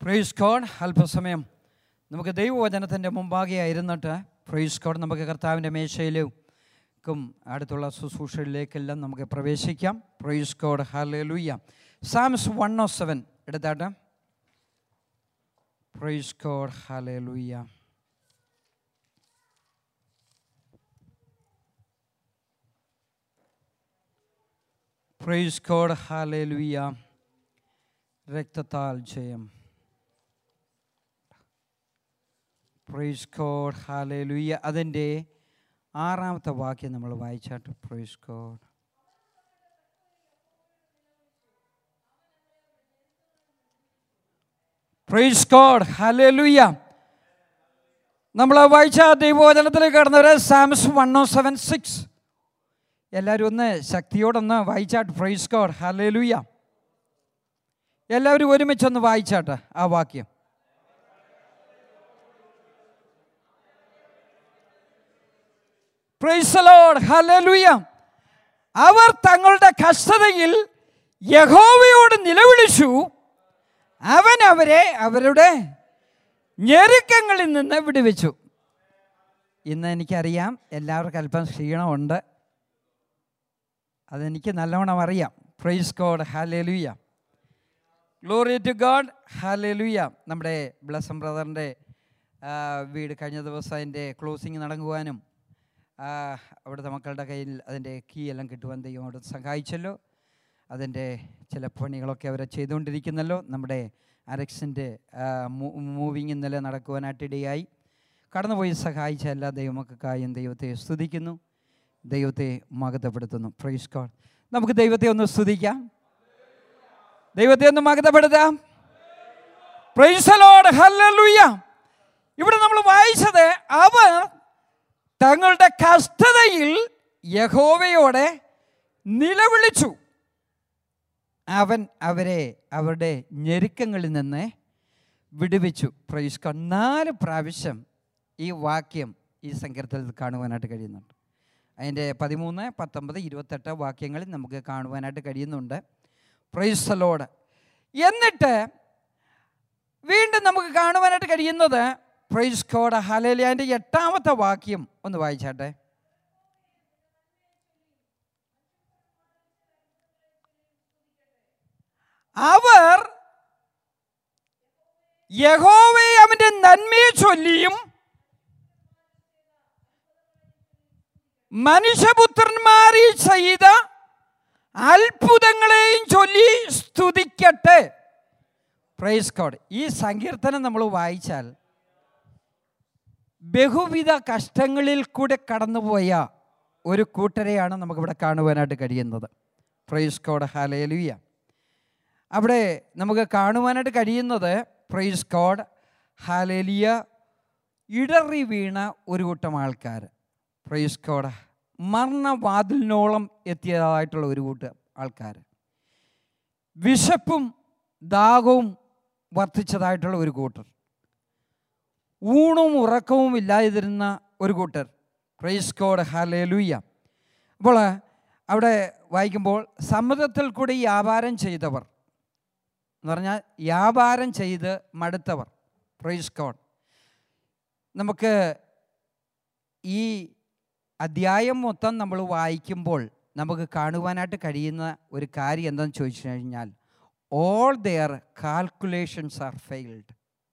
Price code അല്പസമയം നമുക്ക് ദൈവവചനത്തിൻ്റെ മുമ്പാകെ ആയിരുന്നിട്ട് പ്രൈസ് കോഡ് നമുക്ക് കർത്താവിൻ്റെ മേശയിലേക്കും അടുത്തുള്ള ശുശ്രൂഷയിലേക്കെല്ലാം നമുക്ക് പ്രവേശിക്കാം praise God hallelujah Psalms one oh seven എടുത്താട്ടെ praise God hallelujah praise God hallelujah രക്തത്താൽ ജയം പ്രൈസ് കോഡ് ഹാലൂയ്യ അതിൻ്റെ ആറാമത്തെ വാക്യം നമ്മൾ വായിച്ചാട്ട് praise God praise God hallelujah നമ്മൾ വായിച്ച ദൈവവചനത്തിലേക്ക് കടന്നവരെ Psalms one oh seven six എല്ലാവരും ഒന്ന് ശക്തിയോടൊന്ന് വായിച്ചാട്ട് പ്രൈസ് കോഡ് ഹല്ലേലൂയ എല്ലാവരും ഒരുമിച്ചൊന്ന് വായിച്ചാട്ടെ ആ വാക്യം പ്രൈസ് ലോഡ് ഹല്ലേലൂയ അവർ തങ്ങളുടെ കഷ്ടതയിൽ യഹോവയോട് നിലവിളിച്ചു അവൻ അവരെ അവരുടെ ഞെരുക്കങ്ങളിൽ നിന്ന് വിടുവിച്ചു ഇന്ന് എനിക്കറിയാം എല്ലാവർക്കും അല്പം ക്ഷീണമുണ്ട് അതെനിക്ക് നല്ലവണ്ണം അറിയാം praise God hallelujah glory to God hallelujah നമ്മുടെ ബ്ലസം ബ്രദറിൻ്റെ വീട് കഴിഞ്ഞ ദിവസം അതിൻ്റെ ക്ലോസിങ് നടക്കുവാനും ആ, അവിടുത്തെ മക്കളുടെ കയ്യിൽ അതിൻ്റെ കീ എല്ലാം കിട്ടുവാൻ ദൈവം അവിടെ സഹായിച്ചല്ലോ അതിൻ്റെ ചില പണികളൊക്കെ അവരെ ചെയ്തുകൊണ്ടിരിക്കുന്നല്ലോ നമ്മുടെ അരക്സിൻ്റെ മൂവിങ് ഇന്നലെ നടക്കുവാനായിട്ട് ഇടയായി കടന്നുപോയി സഹായിച്ച എല്ലാ ദൈവമക്കായും ദൈവത്തെ സ്തുതിക്കുന്നു ദൈവത്തെ മകതപ്പെടുത്തുന്നു പ്രൈസ് ഗോഡ് നമുക്ക് ദൈവത്തെ ഒന്ന് സ്തുതിക്കാം ദൈവത്തെ ഒന്ന് മകതപ്പെടുത്താം പ്രൈസ് ലോഡ് ഹല്ലേലൂയ ഇവിടെ നമ്മൾ വായിച്ചത് അവർ തങ്ങളുടെ കഷ്ടതയിൽ യഹോവയോടെ നിലവിളിച്ചു അവൻ അവരെ അവരുടെ ഞെരുക്കങ്ങളിൽ നിന്ന് വിടുവിച്ചു പ്രൈസ് നാല് പ്രാവശ്യം ഈ വാക്യം ഈ സങ്കീർത്തനത്തിൽ കാണുവാനായിട്ട് കഴിയുന്നുണ്ട് അതിൻ്റെ പതിമൂന്ന് പത്തൊമ്പത് ഇരുപത്തെട്ട് വാക്യങ്ങളിൽ നമുക്ക് കാണുവാനായിട്ട് കഴിയുന്നുണ്ട് പ്രൈസലോട് എന്നിട്ട് വീണ്ടും നമുക്ക് കാണുവാനായിട്ട് കഴിയുന്നത് പ്രൈസ് കോഡ് ഹലേലിയാൻ്റെ എട്ടാമത്തെ വാക്യം ഒന്ന് വായിച്ചാട്ടെ അവർ യഹോവയെ അവൻ്റെ നന്മയെ ചൊല്ലിയും മനുഷ്യപുത്രന്മാരിൽ ചെയ്ത അത്ഭുതങ്ങളെയും ചൊല്ലി സ്തുതിക്കട്ടെ പ്രൈസ് കോഡ് ഈ സങ്കീർത്തനം നമ്മൾ വായിച്ചാൽ ബഹുവിധ കഷ്ടങ്ങളിൽ കൂടെ കടന്നുപോയ ഒരു കൂട്ടരെയാണ് നമുക്കിവിടെ കാണുവാനായിട്ട് കഴിയുന്നത് പ്രൈസ് കോഡ് ഹാലേലുയ അവിടെ നമുക്ക് കാണുവാനായിട്ട് കഴിയുന്നത് പ്രൈസ് കോഡ് ഹാലേലിയ ഇടറി വീണ ഒരു കൂട്ടം ആൾക്കാർ പ്രൈസ് കോഡ് മരണവാതിലിനോളം എത്തിയതായിട്ടുള്ള ഒരു കൂട്ടം ആൾക്കാർ വിശപ്പും ദാഹവും വർദ്ധിച്ചതായിട്ടുള്ള ഒരു കൂട്ടർ ഊണും ഉറക്കവും ഇല്ലാതിരുന്ന ഒരു കൂട്ടർ പ്രൈസ് കോഡ് ഹാലേലൂയ അപ്പോൾ അവിടെ വായിക്കുമ്പോൾ സമുദ്രത്തിൽ കൂടി വ്യാപാരം ചെയ്തവർ എന്ന് പറഞ്ഞാൽ വ്യാപാരം ചെയ്ത് മടുത്തവർ പ്രൈസ് കോഡ് നമുക്ക് ഈ അധ്യായം മൊത്തം നമ്മൾ വായിക്കുമ്പോൾ നമുക്ക് കാണുവാനായിട്ട് കഴിയുന്ന ഒരു കാര്യം എന്താണെന്ന് ചോദിച്ചു കഴിഞ്ഞാൽ all their calculations are failed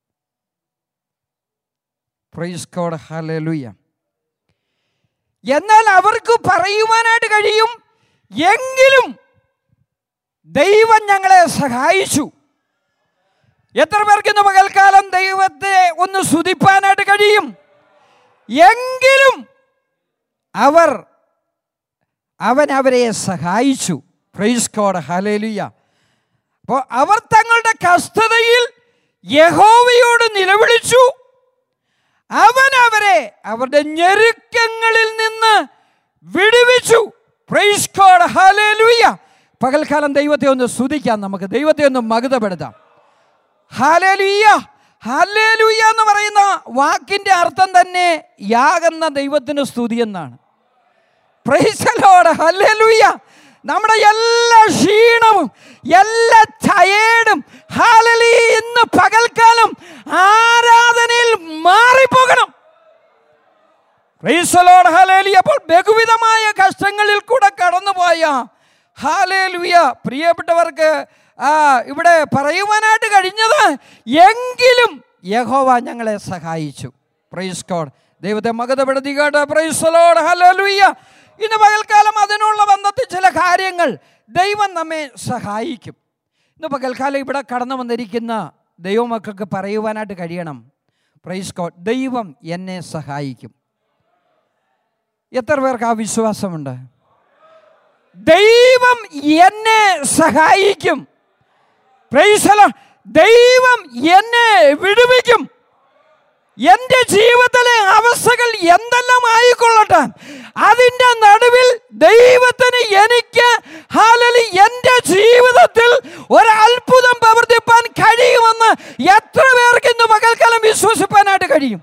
praise God hallelujah എന്നാൽ അവർക്ക് പറയുവാനായിട്ട് കഴിയും എങ്കിലും ദൈവം ഞങ്ങളെ സഹായിച്ചു എത്ര പേർക്ക് ഇന്ന് പകൽക്കാലം ദൈവത്തെ ഒന്ന് സ്തുതിപ്പാനായിട്ട് കഴിയും എങ്കിലും അവർ അവൻ അവരെ സഹായിച്ചു പ്രൈസ് കോഡ് ഹലേലുയ അപ്പോൾ അവർ തങ്ങളുടെ കഷ്ടതയിൽ യഹോവയോട് നിലവിളിച്ചു അവൻ അവരെ അവരുടെ ഞെരുക്കങ്ങളിൽ നിന്ന് വിടുവിച്ചു പ്രൈസ് കോഡ് ഹലേലുയ പകൽക്കാലം ദൈവത്തെ ഒന്ന് സ്തുതിക്കാം നമുക്ക് ദൈവത്തെ ഒന്ന് മകുതപ്പെടുത്താം ഹാലേലുയ്യ ഹാലേലുയ്യ എന്ന് പറയുന്ന വാക്കിൻ്റെ അർത്ഥം തന്നെ യാകുന്ന ദൈവത്തിന് സ്തുതി എന്നാണ് പ്രൈസലോട് ഹല്ലേലൂയ നമ്മുടെ എല്ലാ ക്ഷീണവും എല്ലാ ടയേർഡും ഹാലലി ഇന്ന് പകൽക്കാലം ഹാലേലുയ പ്രിയപ്പെട്ടവർക്ക് ആ, ഇവിടെ പറയുവാനായിട്ട് കഴിഞ്ഞത് എങ്കിലും യഹോവ ഞങ്ങളെ സഹായിച്ചു പ്രൈസ് കോഡ് ദൈവത്തെ മകതപ്പെടുത്തി കേട്ട് പ്രൈസ് ലോഡ് ഹല്ലേലൂയ ഇന്ന് പകൽക്കാലം അതിനുള്ള ബന്ധത്തിൽ ചില കാര്യങ്ങൾ ദൈവം നമ്മെ സഹായിക്കും ഇന്ന് പകൽക്കാലം ഇവിടെ കടന്നു വന്നിരിക്കുന്ന ദൈവമക്കൾക്ക് പറയുവാനായിട്ട് കഴിയണം പ്രൈസ് കോഡ് ദൈവം എന്നെ സഹായിക്കും എത്ര പേർക്ക് ആ വിശ്വാസമുണ്ട് ദൈവം എന്നെ സഹായിക്കും Praise the Lord. ദൈവം എന്നെ വിടുവിക്കും എൻ്റെ ജീവിതത്തിലെ അവസ്ഥകൾ എന്തെല്ലാം ആയിക്കൊള്ളട്ടെ അതിൻ്റെ നടുവിൽ ദൈവത്തിന് എനിക്ക് ഹാലലി എൻ്റെ ജീവിതത്തിൽ ഒരു അത്ഭുതം പ്രവർത്തിപ്പാൻ കഴിയുമെന്ന് എത്ര പേർക്ക് ഇന്ന് പകൽക്കാലം വിശ്വസിപ്പാനായിട്ട് കഴിയും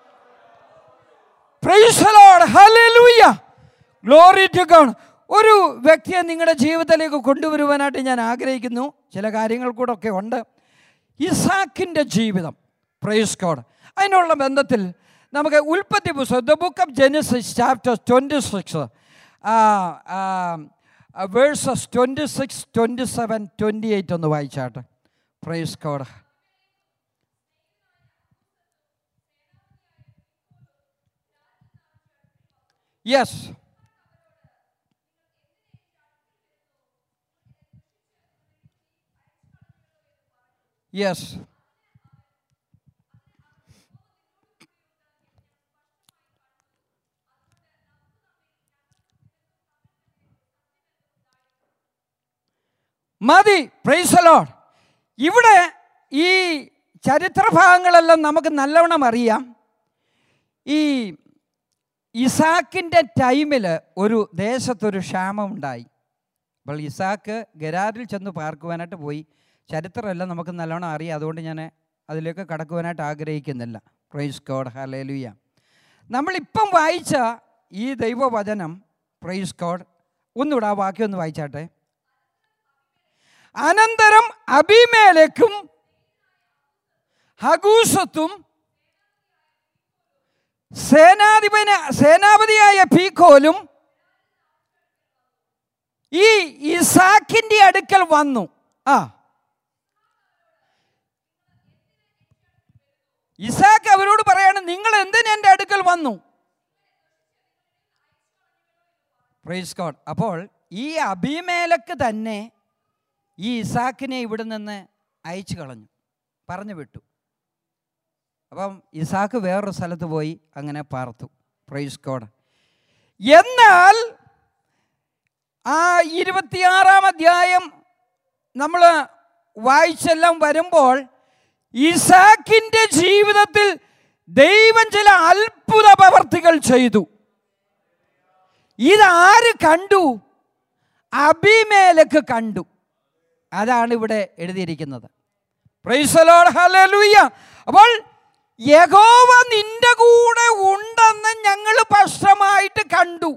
Praise the Lord. Hallelujah. Glory to God. ഒരു വ്യക്തിയെ നിങ്ങളുടെ ജീവിതത്തിലേക്ക് കൊണ്ടുവരുവാനായിട്ട് ഞാൻ ആഗ്രഹിക്കുന്നു ചില കാര്യങ്ങൾ കൂടെ ഒക്കെ ഉണ്ട് ഇസാക്കിൻ്റെ ജീവിതം പ്രൈസ് കോഡ് അതിനുള്ള ബന്ധത്തിൽ നമുക്ക് ഉൽപ്പത്തി പുസ്തകം the book of Genesis chapter twenty six verses twenty six twenty seven twenty eight ഒന്ന് വായിച്ചാട്ടെ പ്രൈസ് കോഡ് യെസ് യെസ് മതി പ്രൈസലോഡ് ഇവിടെ ഈ ചരിത്രഭാഗങ്ങളെല്ലാം നമുക്ക് നല്ലവണ്ണം അറിയാം ഈ ഇസാക്കിൻ്റെ ടൈമിൽ ഒരു ദേശത്തൊരു ക്ഷാമമുണ്ടായി അപ്പോൾ ഇസാക്ക് ഗരാറിൽ ചെന്ന് പാർക്കുവാനായിട്ട് പോയി ചരിത്രമെല്ലാം നമുക്ക് നല്ലോണം അറിയാം അതുകൊണ്ട് ഞാൻ അതിലേക്ക് കടക്കുവാനായിട്ട് ആഗ്രഹിക്കുന്നില്ല പ്രൈസ് കോഡ് ഹലേലുയ നമ്മളിപ്പം വായിച്ച ഈ ദൈവവചനം പ്രൈസ് കോഡ് ഒന്നുകൂടെ ആ വാക്യം ഒന്ന് വായിച്ചാട്ടെ അനന്തരം അഭിമേലക്കും ഹഗൂസത്തും സേനാധിപന സേനാപതിയായ പീക്കോലും ഈ ഇസാക്കിന്റെ അടുക്കൽ വന്നു ആ ഇസാക്ക് അവരോട് പറയാണ് നിങ്ങൾ എന്തിന് എൻ്റെ അടുക്കൽ വന്നു പ്രൈസ് ഗോഡ് അപ്പോൾ ഈ അഭിമേലക്ക് തന്നെ ഈ ഇസാക്കിനെ ഇവിടെ നിന്ന് അയച്ചു കളഞ്ഞു പറഞ്ഞു വിട്ടു അപ്പം ഇസാക്ക് വേറൊരു സ്ഥലത്ത് പോയി അങ്ങനെ പാർത്തു പ്രൈസ് കോഡ് എന്നാൽ ആ ഇരുപത്തിയാറാം അധ്യായം നമ്മൾ വായിച്ചെല്ലാം വരുമ്പോൾ ഇസാക്കിൻ്റെ ജീവിതത്തിൽ ദൈവം ചില അത്ഭുത പ്രവർത്തികൾ ചെയ്തു ഇതാര് കണ്ടു അഭിമേലക്ക് കണ്ടു അതാണ് ഇവിടെ എഴുതിയിരിക്കുന്നത് പ്രൈസലോട് ഹല്ലേലൂയ അപ്പോൾ യഹോവ നിന്റെ കൂടെ ഉണ്ടെന്ന് ഞങ്ങൾ സ്പഷ്ടമായിട്ട് കണ്ടു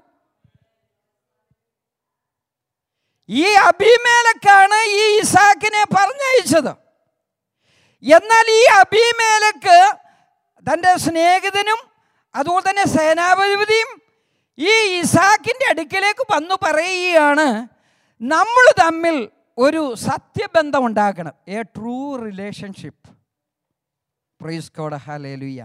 ഈ അഭിമേലക്കാണ് ഈ ഇസാക്കിനെ പറഞ്ഞയച്ചത് എന്നാൽ ഈ അഭിമേലക്ക് തൻ്റെ സ്നേഹിതനും അതുപോലെ തന്നെ സേനാപതിപതിയും ഈ ഇസാക്കിൻ്റെ അടുക്കലേക്ക് വന്നു പറയുകയാണ് നമ്മൾ തമ്മിൽ ഒരു സത്യബന്ധം ഉണ്ടാക്കണം a true relationship praise God hallelujah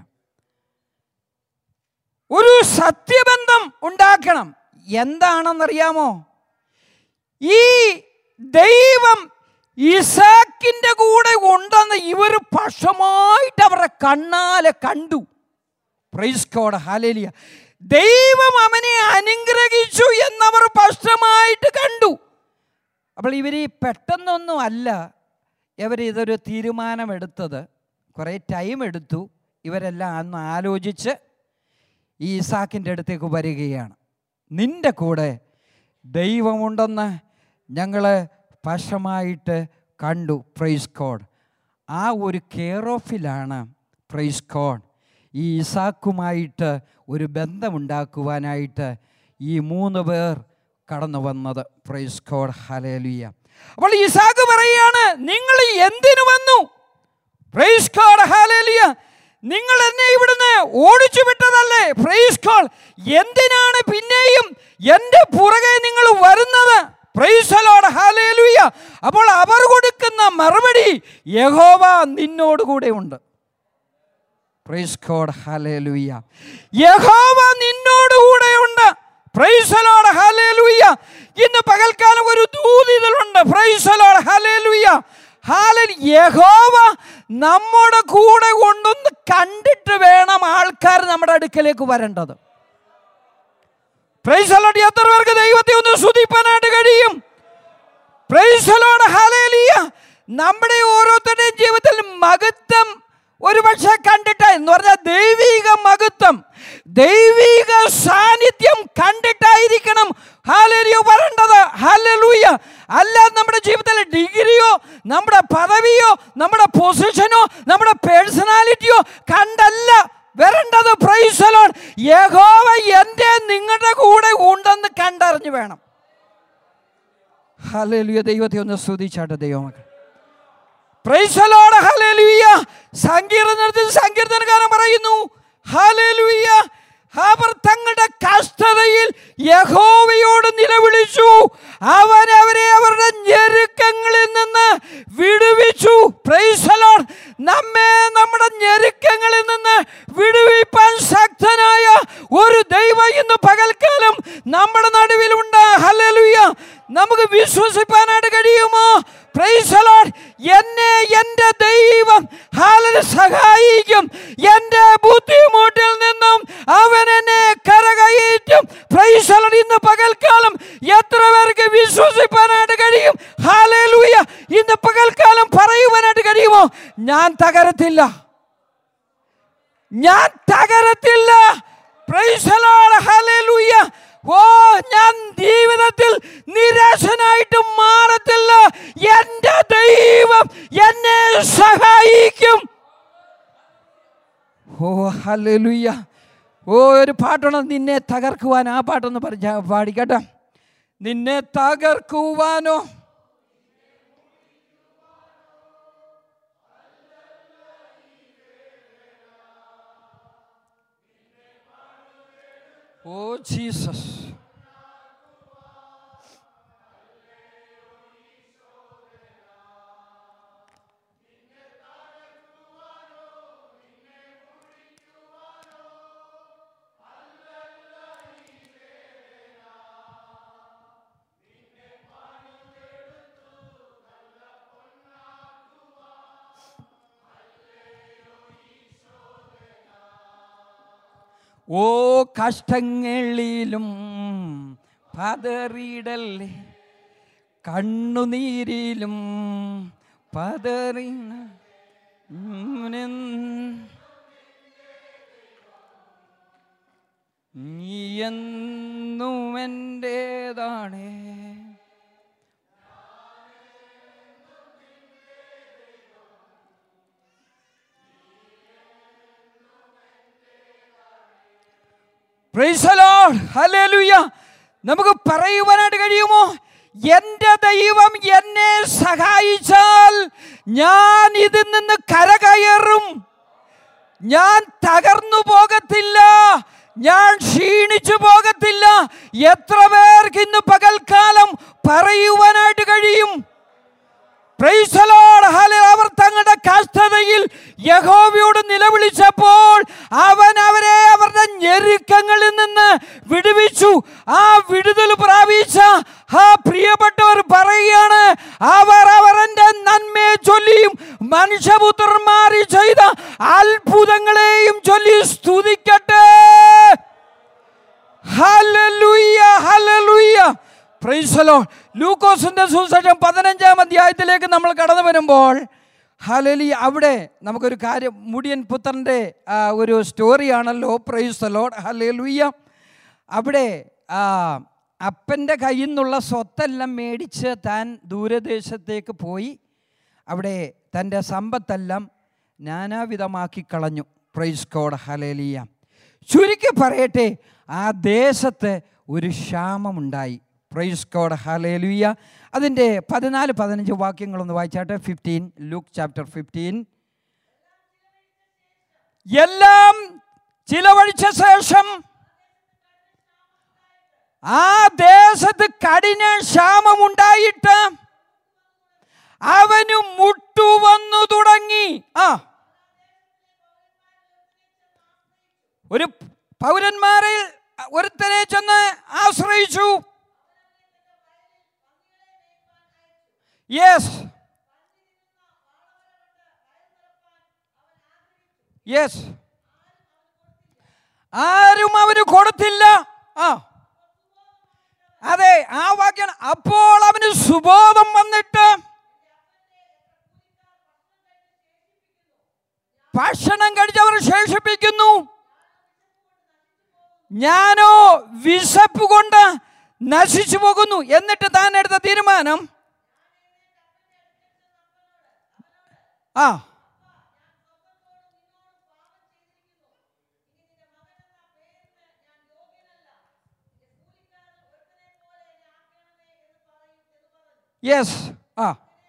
ഒരു സത്യബന്ധം ഉണ്ടാക്കണം എന്താണെന്നറിയാമോ ഈ ദൈവം ഇസാക്കിന്റെ കൂടെ ഉണ്ടെന്ന് ഇവർ പക്ഷമായിട്ട് അവരുടെ കണ്ണാലെ കണ്ടു പ്രൈസ് കോഡ് ഹാലേലിയ ദൈവം അവനെ അനുഗ്രഹിച്ചു എന്നവർ സ്പഷ്ടമായിട്ട് കണ്ടു അപ്പോൾ ഇവർ ഈ പെട്ടെന്നൊന്നും അല്ല ഇവർ ഇതൊരു തീരുമാനമെടുത്തത് കുറേ ടൈം എടുത്തു ഇവരെല്ലാം അന്ന് ആലോചിച്ച് ഈ ഇസാക്കിൻ്റെ അടുത്തേക്ക് വരികയാണ് നിൻ്റെ കൂടെ ദൈവമുണ്ടെന്ന് ഞങ്ങൾ സ്പഷ്ടമായിട്ട് കണ്ടു പ്രൈസ് കോഡ് ആ ഒരു കെയർ ഓഫിലാണ് പ്രൈസ് കോഡ് ഈ ഇസാക്കുമായിട്ട് ഒരു ബന്ധമുണ്ടാക്കുവാനായിട്ട് ഈ മൂന്ന് പേർ കടന്നു വന്നത് പ്രൈസ് കോഡ് ഹലേലുയ അപ്പോൾ ഇസാക്ക് പറയുകയാണ് നിങ്ങൾ എന്തിനു വന്നു പ്രൈസ് കോഡ് ഹലേലുയ നിങ്ങൾ എന്നെ ഇവിടുന്ന് ഓടിച്ചു വിട്ടതല്ലേ പ്രൈസ് കോൾ എന്തിനാണ് പിന്നെയും എൻ്റെ പുറകെ നിങ്ങൾ വരുന്നത് പ്രൈസലോട് ഹാലേലുയ അപ്പോൾ അവർ കൊടുക്കുന്ന മറുപടി യഹോവ നിന്നോട് കൂടെ ഉണ്ട് പ്രൈസ് ഗോഡ് ഹാലേലുയ യഹോവ നിന്നോട് കൂടെയുണ്ട് പ്രൈസലോട് ഹാലേലുയ ഇന്ന് പകൽക്കാലം ഒരു ദൂതിതലുണ്ട് പ്രൈസലോട് ഹാലേലുയ ഹാലൽ യഹോവ നമ്മുടെ കൂടെ കൊണ്ടൊന്ന് കണ്ടിട്ട് വേണം ആൾക്കാർ നമ്മുടെ അടുക്കലേക്ക് വരേണ്ടത് പ്രൈസലോട് എത്ര പേർക്ക് ദൈവത്തെ ഒന്ന് സ്തുതിപ്പാനായിട്ട് കഴിയും പ്രൈസലോട് ഹാലേലിയ നമ്മുടെ ഓരോരുത്തരുടെയും ജീവിതത്തിൽ മഹത്വം ഒരുപക്ഷെ കണ്ടിട്ട് എന്ന് പറഞ്ഞാൽ ദൈവിക മഹത്വം ദൈവിക സാന്നിധ്യം കണ്ടിട്ടായിരിക്കണം ഹാലലിയോ വരേണ്ടത് ഹാലലൂയ അല്ല നമ്മുടെ ജീവിതത്തിലെ ഡിഗ്രിയോ നമ്മുടെ പദവിയോ നമ്മുടെ പൊസിഷനോ നമ്മുടെ പേഴ്സണാലിറ്റിയോ കണ്ടല്ല വരേണ്ടത് പ്രൈസലോൺ യഹോവ എൻ്റെ നിങ്ങളുടെ കൂടെ ഉണ്ടെന്ന് കണ്ടറിഞ്ഞു വേണം ഹല്ലേലൂയ ദൈവത്തെ ഒന്ന് സ്തുതിച്ചാട്ടെ ദൈവമക്കൾ പ്രൈസലോട് ഹല്ലേലൂയ സങ്കീർത്തനത്തിൽ സങ്കീർത്തനകാരൻ പറയുന്നു ഹല്ലേലൂയ അവർ തങ്ങളുടെ കഷ്ടതയിൽ യഹോവയോട് നിലവിളിച്ചു അവൻ അവരെ അവരുടെ ഞെരുക്കങ്ങളിൽ നിന്ന് വിടുവിച്ചു പ്രൈസലോൺ നമ്മെ നമ്മുടെ ഞെരുക്കങ്ങളിൽ നിന്ന് വിടുവിപ്പാൻ ശക്തനായ ഒരു ദൈവം ഇന്ന് പകൽക്കാലം നമ്മുടെ നടുവിലുണ്ട് ഹല്ലേലൂയ നമുക്ക് വിശ്വസിപ്പാനായിട്ട് കഴിയുമോ പ്രൈസലോൺ എന്നെ എൻ്റെ ദൈവം ഹാലൽ സഹായിക്കും എൻ്റെ ബുദ്ധിമുട്ടിൽ നിന്നും അവൻ എന്നെ കരകയറ്റും പ്രൈസലോൺ ഇന്ന് പകൽക്കാലം എത്ര പേർക്ക് വിശ്വസിപ്പാനായിട്ട് കഴിയും ഹാലലൂയ ഇന്ന് പകൽക്കാലം പറയുവാനായിട്ട് കഴിയുമോ ഞാൻ തകരത്തില്ല ഞാൻ തകരത്തില്ല പ്രൈസലോട് ഹല്ലേലൂയ ഓ ഞാൻ ജീവിതത്തിൽ നിരാശനായിട്ട് മാറത്തില്ല എൻ്റെ ദൈവം എന്നെ സഹായിക്കും ഓ ഹല്ലേലൂയ ഓ ഒരു പാട്ടുണ്ട് നിന്നെ തകർക്കുവാൻ ആ പാട്ടൊന്ന് പറഞ്ഞ പാടിക്കട്ടെ നിന്നെ തകർക്കുവാനോ ഓ ജീസസ് ഓ കഷ്ടങ്ങളിലും പതറിയിടല്ലേ കണ്ണുനീരിലും പതറി നീ എന്നും എൻ്റേതാണ് Praise the Lord. Hallelujah. നമുക്ക് പറയുവാനായിട്ട് കഴിയുമോ എൻ്റെ ദൈവം എന്നെ സഹായിച്ചാൽ ഞാൻ ഇതിൽ നിന്ന് കരകയറും ഞാൻ തകർന്നു പോകത്തില്ല ഞാൻ ക്ഷീണിച്ചു പോകത്തില്ല എത്ര പേർക്ക് ഇന്ന് പകൽക്കാലം പറയുവാനായിട്ട് കഴിയും Praise the Lord. Hallelujah. അവർ തങ്ങളുടെ കഷ്ടതയിൽ യഹോവയോട് നിലവിളിച്ചപ്പോൾ അവൻ അവരെ അവരുടെ ഞെരുക്കങ്ങളിൽ നിന്ന് വിടുവിച്ചു ആ വിടുതൽ പ്രാപിച്ച ആ പ്രിയപ്പെട്ടവർ പറയുകയാണ് അവർ അവരൻ്റെ നന്മയെ ചൊല്ലിയും മനുഷ്യപുത്രന്മാരി ചെയ്ത അത്ഭുതങ്ങളെയും ചൊല്ലി സ്തുതിക്കട്ടെ hallelujah hallelujah praise the Lord ലൂക്കോസിന്റെ സുവിശേഷം പതിനഞ്ചാം അധ്യായത്തിലേക്ക് നമ്മൾ കടന്നു വരുമ്പോൾ ഹലലി അവിടെ നമുക്കൊരു കാര്യം മുടിയൻ പുത്രൻ്റെ ആ, ഒരു സ്റ്റോറിയാണല്ലോ പ്രൈസ് ദി ലോർഡ് ഹല്ലേലൂയ അവിടെ ആ, അപ്പൻ്റെ കയ്യിൽ നിന്നുള്ള സ്വത്തെല്ലാം മേടിച്ച് താൻ ദൂരദേശത്തേക്ക് പോയി അവിടെ തൻ്റെ സമ്പത്തെല്ലാം നാനാവിധമാക്കി കളഞ്ഞു പ്രൈസ് കോഡ് ഹലേലിയ ചുരുക്കി പറയട്ടെ ആ ദേശത്ത് ഒരു ക്ഷാമമുണ്ടായി പ്രൈസ് കോഡ് ഹലേലുയ അതിൻ്റെ പതിനാല് പതിനഞ്ച് വാക്യങ്ങളൊന്ന് വായിച്ചാട്ടെ ഫിഫ്റ്റീൻ ലൂക്ക് ചാപ്റ്റർ ഫിഫ്റ്റീൻ എല്ലാം ചിലവഴിച്ച ശേഷം ആ ദേശത്ത് കഠിന ക്ഷാമമുണ്ടായിട്ട് അവന് മുട്ടുവന്നു തുടങ്ങി ആ ഒരു പൗരന്മാരിൽ ഒരുത്തനെ ചെന്ന് ആശ്രയിച്ചു യെസ് യെസ് ആരും അവന് കൊടുത്തില്ല ആ അതെ ആ വാക്യം അപ്പോൾ അവന് സുബോധം വന്നിട്ട് ഭക്ഷണം കഴിച്ചവർ ശേഷിപ്പിക്കുന്നു ഞാനോ വിശപ്പ് കൊണ്ട് നശിച്ചു പോകുന്നു എന്നിട്ട് താൻ എടുത്ത തീരുമാനം ആ യെസ് ആ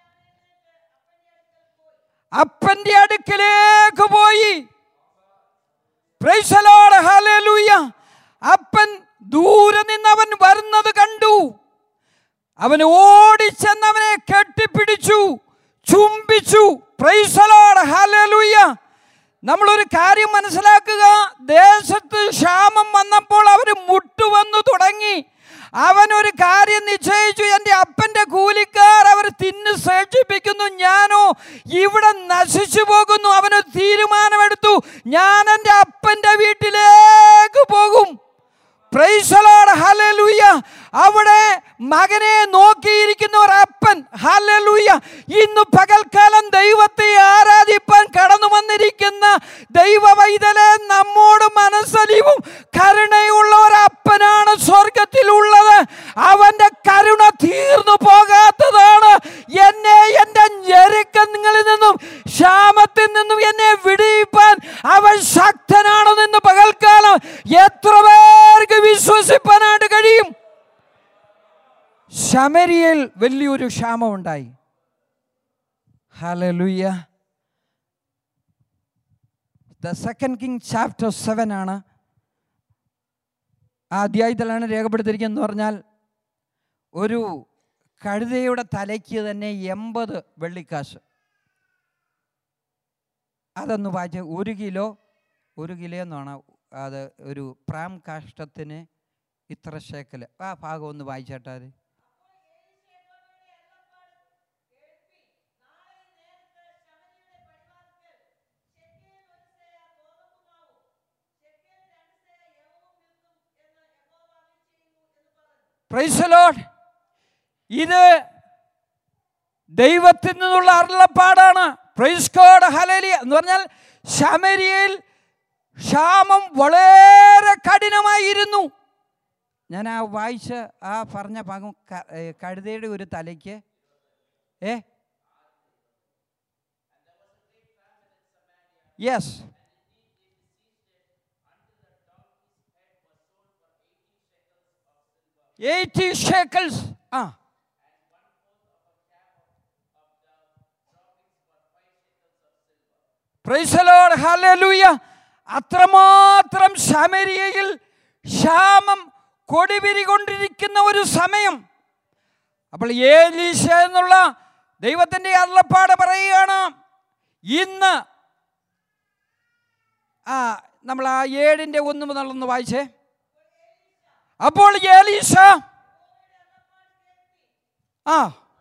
അപ്പന്റെ അടുക്കലേക്ക് പോയി Praise the Lord. Hallelujah. അപ്പൻ ദൂരെ നിന്ന് അവൻ വരുന്നത് കണ്ടു അവൻ ഓടിച്ചെന്ന് അവനെ കെട്ടിപ്പിടിച്ചു ചുംബിച്ചു Praise the Lord. Hallelujah. നമ്മളൊരു കാര്യം മനസ്സിലാക്കുക ദേശത്ത് ക്ഷാമം വന്നപ്പോൾ അവർ മുട്ടുവന്നു തുടങ്ങി അവനൊരു കാര്യം നിശ്ചയിച്ചു എൻ്റെ അപ്പൻ്റെ കൂലിക്കാർ അവർ തിന്ന് ശേഷിപ്പിക്കുന്നു ഞാനോ ഇവിടെ നശിച്ചു പോകുന്നു അവനൊരു തീരുമാനമെടുത്തു ഞാൻ എൻ്റെ അപ്പൻ്റെ വീട്ടിലേക്ക് പോകും പ്രൈസലോട് ഹലലൂയ അവിടെ മകനെ നോക്കിയിരിക്കുന്ന ഒരു അപ്പൻ ഹലലൂയ ഇന്ന് പകൽക്കാലം ദൈവത്തെ ആരാധിപ്പാൻ കടന്നു വന്നിരിക്കുന്ന ദൈവ വൈതലെ നമ്മോട് മനസ്സലിവും കരുണയുള്ള ഒരു അപ്പനാണ് സ്വർഗത്തിലുള്ളത് അവന്റെ കരുണ തീർന്നു പോകാത്തതാണ് എന്നെ എൻ്റെ ഞെരുക്കങ്ങളിൽ നിന്നും ക്ഷാമത്തിൽ നിന്നും എന്നെ വിടിയിപ്പാൻ അവൻ ശക്തനാണെന്ന് പകൽക്കാലം എത്ര പേർക്ക് വിശ്വസിപ്പാനായിട്ട് കഴിയും ശമരിയയിൽ വലിയൊരു ക്ഷാമമുണ്ടായി hallelujah the second King chapter seven ആണ് ആ അധ്യായത്തിലാണ് രേഖപ്പെടുത്തിയിരിക്കുന്നത് പറഞ്ഞാൽ ഒരു കഴുതയുടെ തലയ്ക്ക് തന്നെ എൺപത് വെള്ളിക്കാശ് അതൊന്ന് വായിച്ച് ഒരു കിലോ ഒരു കിലോ എന്നാണ് അത് ഒരു പ്രാം കാഷ്ടത്തിന് ഇത്ര ശേക്കൽ ആ ഭാഗം ഒന്ന് വായിച്ചേട്ടാ അത് Praise the Lord. ഇത് ദൈവത്തിൽ നിന്നുള്ള അരുളപ്പാടാണ് പ്രൈസ് കോഡ് ഹലലിയ എന്ന് പറഞ്ഞാൽ ശമരിയയിൽ ക്ഷാമം വളരെ കഠിനമായിരുന്നു ഞാൻ ആ വായിച്ച ആ പറഞ്ഞ ഭാഗം ക- ഏ, കഴുതയുടെ ഒരു തലയ്ക്ക് ഏ യെസ് എയ്റ്റി ഷേക്കിൾസ് ആ പ്രൈസലോട് ഹല്ലേലൂയ അത്രമാത്രം ശമരിയയിൽ ക്ഷാമം കൊടിപിരികൊണ്ടിരിക്കുന്ന ഒരു സമയം അപ്പോൾ ഏലീശ എന്നുള്ള ദൈവത്തിൻ്റെ അരുളപ്പാട് പറയുകയാണ് ഇന്ന് ആ നമ്മൾ ആ ഏഴിൻ്റെ ഒന്ന് മുതലൊന്ന് വായിച്ചേ അപ്പോൾ ഏലീശ ആ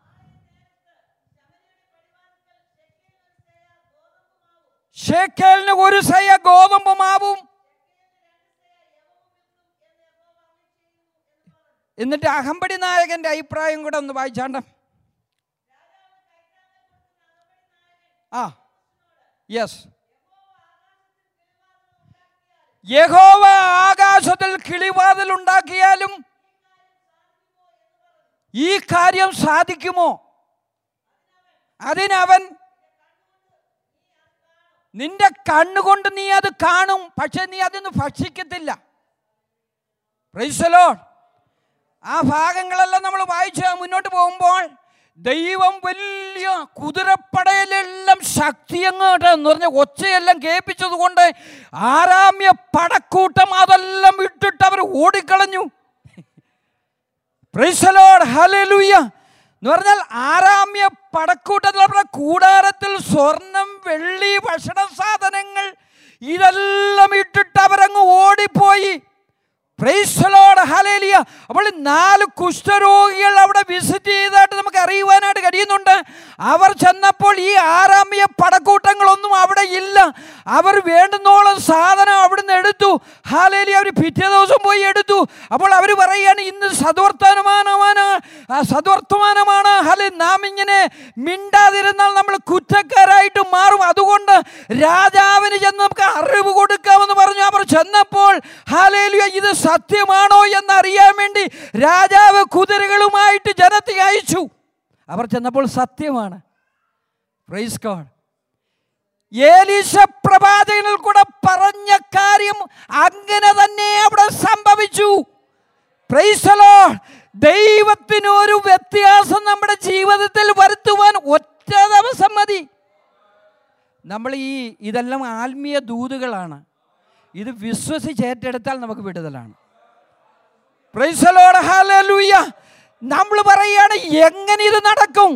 ഷേക്കേലിന് ഒരു സയ ഗോതമ്പ് മാവും എന്നിട്ട് അഹമ്പടി നായകന്റെ അഭിപ്രായം കൂടെ ഒന്ന് വായിച്ചാണ്ട ആ യെസ് യഹോവ ആകാശത്തിൽ കിളിവാതിൽ ഉണ്ടാക്കിയാലും ഈ കാര്യം സാധിക്കുമോ അതിനവൻ നിന്റെ കണ്ണുകൊണ്ട് നീ അത് കാണും പക്ഷെ നീ അതൊന്നും ഭക്ഷിക്കത്തില്ല പ്രൈസലോ ആ ഭാഗങ്ങളെല്ലാം നമ്മൾ വായിച്ച് മുന്നോട്ട് പോകുമ്പോൾ ദൈവം വലിയ കുതിരപ്പടയിലെല്ലാം ശക്തി അങ്ങോട്ട് എന്ന് പറഞ്ഞ ഒച്ചയെല്ലാം കേൾപ്പിച്ചത് കൊണ്ട് ആരാമ്യ പടക്കൂട്ടം അതെല്ലാം ഇട്ടിട്ട് അവർ ഓടിക്കളഞ്ഞു പ്രൈസലോഡ് ഹലലുയ്യ എന്ന് പറഞ്ഞാൽ ആരാമ്യ പടക്കൂട്ടത്തിലുള്ള കൂടാരത്തിൽ സ്വർണം വെള്ളി ഭക്ഷണ സാധനങ്ങൾ ഇതെല്ലാം ഇട്ടിട്ട് അവരങ്ങ് ഓടിപ്പോയി പ്രൈസലോട് ഹലേലിയ അപ്പോൾ നാല് കുഷ്ഠരോഗികൾ അവിടെ വിസിറ്റ് ചെയ്തതായിട്ട് നമുക്ക് അറിയുവാനായിട്ട് കഴിയുന്നുണ്ട് അവർ ചെന്നപ്പോൾ ഈ ആരാമ്യ പടക്കൂട്ടങ്ങളൊന്നും അവിടെ ഇല്ല അവർ വേണ്ടുന്നോളം സാധനം അവിടുന്ന് എടുത്തു ഹാലേലി അവർ പിറ്റേ ദിവസം പോയി എടുത്തു അപ്പോൾ അവർ പറയുകയാണ് ഇന്ന് സദ്വർത്തമാനമാണ് ആ സദ്വർത്തമാനമാണ് ഹലെ നാം ഇങ്ങനെ മിണ്ടാതിരുന്നാൽ നമ്മൾ കുറ്റക്കാരായിട്ട് മാറും അതുകൊണ്ട് രാജാവിന് ചെന്ന് നമുക്ക് അറിവ് കൊടുക്കാമെന്ന് പറഞ്ഞു അവർ ചെന്നപ്പോൾ ഹാലേലിയ ഇത് സത്യമാണോ എന്നറിയാൻ വേണ്ടി രാജാവ് കുതിരകളുമായിട്ട് ജനത്തെ അയച്ചു അവർ ചെന്നപ്പോൾ സത്യമാണ് പ്രൈസ് ഗോഡ് ഏലീശ പ്രവാചകനിൽ കൂടെ പറഞ്ഞ കാര്യം അങ്ങനെ തന്നെ അവിടെ സംഭവിച്ചു പ്രൈസലോ ദൈവത്തിന് ഒരു വ്യത്യാസം നമ്മുടെ ജീവിതത്തിൽ വരുത്തുവാൻ ഒറ്റ ദിവസം മതി നമ്മൾ ഈ ഇതെല്ലാം ആത്മീയ ദൂതുകളാണ് ഇത് വിശ്വസിച്ച് ഏറ്റെടുത്താൽ നമുക്ക് വിടുതലാണ് പ്രൈസലോട് ഹാലൂയ നമ്മൾ പറയുകയാണ് എങ്ങനെ ഇത് നടക്കും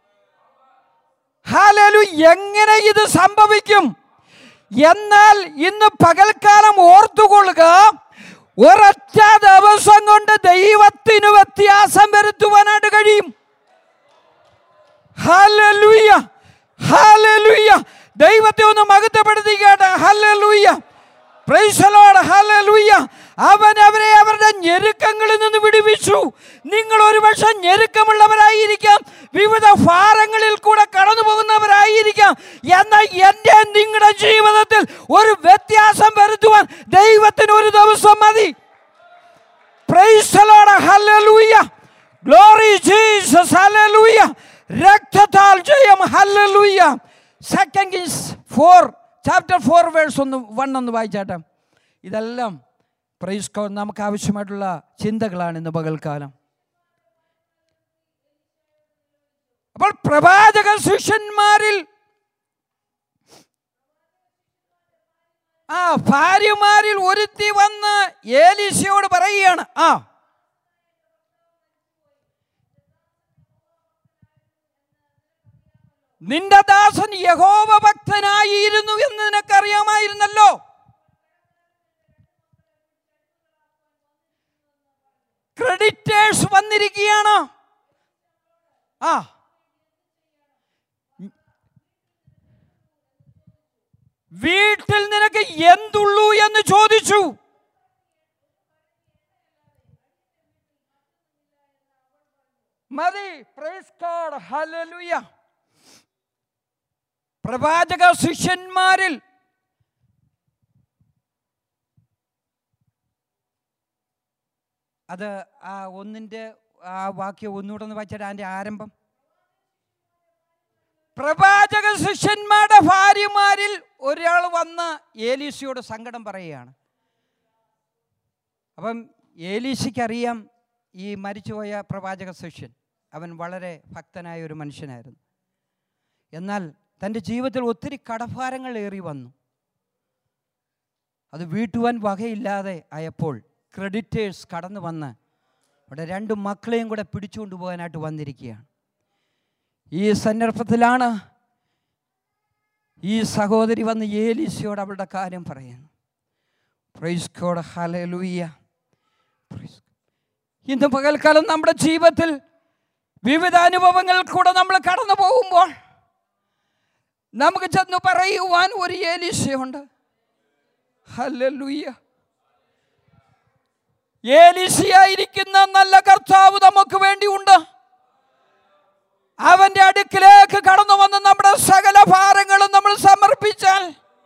ഹാലലു എങ്ങനെ ഇത് സംഭവിക്കും എന്നാൽ ഇന്ന് പകൽക്കാലം ഓർത്തുകൊള്ളുക ഒരൊറ്റ ദിവസം കൊണ്ട് ദൈവത്തിന് വ്യത്യാസം വരുത്തുവാനായിട്ട് കഴിയും ഹല്ലേലൂയ ഹല്ലേലൂയ ദൈവത്തെ ഒന്ന് മഹത്വപ്പെടുത്തിക്കേട്ടെ ഹല്ലേലൂയ പ്രൈസലോട് ഹല്ലേലൂയ അവൻ അവരെ അവരുടെ ഞെരുക്കങ്ങളിൽ നിന്ന് വിടുവിച്ചു നിങ്ങൾ ഒരുപക്ഷെ ഞെരുക്കമുള്ളവരായിരിക്കാം വിവിധ ഭാരങ്ങളിൽ കൂടെ കടന്നു പോകുന്നവരായിരിക്കാം എന്നാൽ എൻ്റെ നിങ്ങളുടെ ജീവിതത്തിൽ ഒരു വ്യത്യാസം വരുത്തുവാൻ ദൈവത്തിന് ഒരു ദിവസം മതി പ്രൈസലോട് ഹല്ലേലൂയ ഗ്ലോറി ജീസസ് ഹല്ലേലൂയ രക്തത്താൽ ജയം hallelujah second Kings four chapter four verse ഒന്ന് വൺ ഒന്ന് വായിച്ചാട്ടെ ഇതെല്ലാം പ്രൈസ് കോ നമുക്ക് ആവശ്യമായിട്ടുള്ള ചിന്തകളാണ് ഇന്ന് പകൽക്കാലം അപ്പോൾ പ്രവാചക ശിഷ്യന്മാരിൽ ആ ഭാര്യമാരിൽ ഒരുത്തി വന്ന് ഏലീശയോട് പറയുകയാണ് ആ നിന്റെ ദാസൻ യഹോവ ഭക്തനായിരുന്നു എന്ന് നിനക്കറിയാമായിരുന്നല്ലോ ക്രെഡിറ്റേഴ്സ് വന്നിരിക്കുകയാണ് ആ വീട്ടിൽ നിനക്ക് എന്തുള്ളൂ എന്ന് ചോദിച്ചു മതി പ്രൈസ് ഗോഡ് ഹല്ലേലൂയ പ്രവാചക ശിഷ്യന്മാരിൽ അത് ആ ഒന്നിൻ്റെ ആ വാക്യം ഒന്നുകൂടെ ഒന്ന് വായിച്ചാൽ അതിൻ്റെ ആരംഭം പ്രവാചക ശിഷ്യന്മാരുടെ ഭാര്യമാരിൽ ഒരാൾ വന്ന് ഏലീശയോട് സങ്കടം പറയുകയാണ് അപ്പം ഏലീശയ്ക്കറിയാം ഈ മരിച്ചുപോയ പ്രവാചക ശിഷ്യൻ അവൻ വളരെ ഭക്തനായ ഒരു മനുഷ്യനായിരുന്നു എന്നാൽ തൻ്റെ ജീവിതത്തിൽ ഒത്തിരി കടഭാരങ്ങൾ ഏറി വന്നു അത് വീട്ടുവാൻ വകയില്ലാതെ ആയപ്പോൾ ക്രെഡിറ്റേഴ്സ് കടന്നു വന്ന് അവിടെ രണ്ട് മക്കളെയും കൂടെ പിടിച്ചുകൊണ്ട് പോകാനായിട്ട് വന്നിരിക്കുകയാണ് ഈ സന്ദർഭത്തിലാണ് ഈ സഹോദരി വന്ന് ഏലീസയോട് അവളുടെ കാര്യം പറയുന്നു പ്രൈസ് കോഡ് ഹലലൂയ്യ ഇന്ന് പകൽക്കാലം നമ്മുടെ ജീവിതത്തിൽ വിവിധ അനുഭവങ്ങൾ കൂടെ നമ്മൾ കടന്നു പോകുമ്പോൾ നമുക്ക് ചെന്ന് പറയുവാൻ ഒരു ഏലീശയുണ്ട് ഹല്ലേലൂയ ഏലീശയായിരിക്കുന്ന നല്ല കർത്താവ് നമുക്ക് വേണ്ടിയുണ്ട് അവന്റെ അടുക്കിലേക്ക് കടന്നു വന്ന് നമ്മുടെ സകല ഭാരങ്ങളും നമ്മൾ സമർപ്പിച്ചാൽ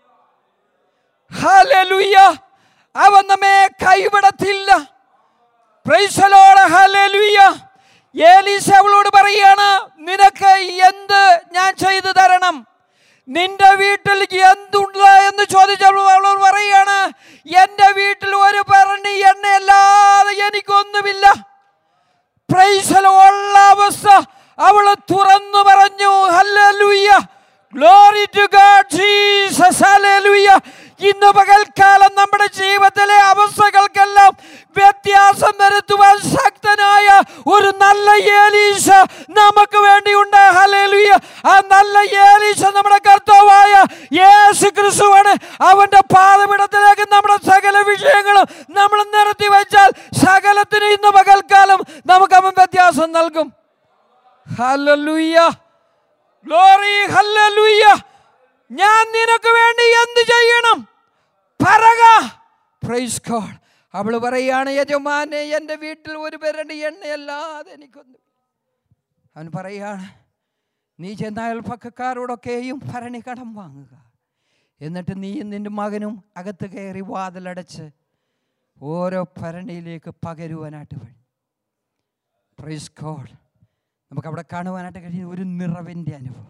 ഹല്ലേലൂയ അവൻ നമ്മെ കൈവിടത്തില്ല പ്രൈസലോട് ഹല്ലേലൂയ ഏലീശ അവളോട് പറയാണ് നിനക്ക് എന്ത് ഞാൻ ചെയ്തു തരണം നിന്റെ വീട്ടിൽ എന്തുണ്ട് എന്ന് ചോദിച്ചപ്പോൾ അവളോട് പറയാണ് എൻ്റെ വീട്ടിൽ ഒരു ഭരണി എണ്ണയല്ലാതെ എനിക്കൊന്നുമില്ല പ്രൈസലുള്ള അവസ്ഥ അവൾ തുറന്നു പറഞ്ഞു hallelujah glory to God Jesus hallelujah ഇന്ന് പകൽക്കാലം നമ്മുടെ ജീവിതത്തിലെ അവസ്ഥകൾക്കെല്ലാം വ്യത്യാസം വരുത്തുവാൻ ശക്തനായ ഒരു നല്ല ഏലീശ നമുക്ക് വേണ്ടിയുണ്ട് ഹല്ലേലൂയ ആ നല്ല ഏലീശ നമ്മുടെ കർത്താവായ യേശു ക്രിസ്തുവാണ് അവന്റെ പാതപിടത്തിലേക്ക് നമ്മുടെ സകല വിഷയങ്ങളും നമ്മൾ നിരത്തി വെച്ചാൽ സകലത്തിന് ഇന്ന് പകൽക്കാലം നമുക്ക് അവൻ വ്യത്യാസം നൽകും ഹല്ലേലൂയ ഗ്ലോറി ഹല്ലേലൂയ ഞാൻ നിനക്ക് വേണ്ടി എന്ത് ചെയ്യണം പറക പ്രൈസ് ഗോഡ് അവൾ പറയാണ് യജമാനെ എൻ്റെ വീട്ടിൽ ഒരു പെരടി എണ്ണയല്ലാതെ എനിക്കൊന്നും അവൻ പറയാണ് നീ ചെന്ന അയൽപ്പക്കക്കാരോടൊക്കെയും ഭരണി കടം വാങ്ങുക എന്നിട്ട് നീയും നിൻ്റെ മകനും അകത്ത് കയറി വാതിലടച്ച് ഓരോ ഭരണിയിലേക്ക് പകരുവാനായിട്ട് വഴി പ്രൈസ് ഗോഡ് നമുക്ക് അവിടെ കാണുവാനായിട്ട് കഴിയുന്ന ഒരു നിറവിൻ്റെ അനുഭവം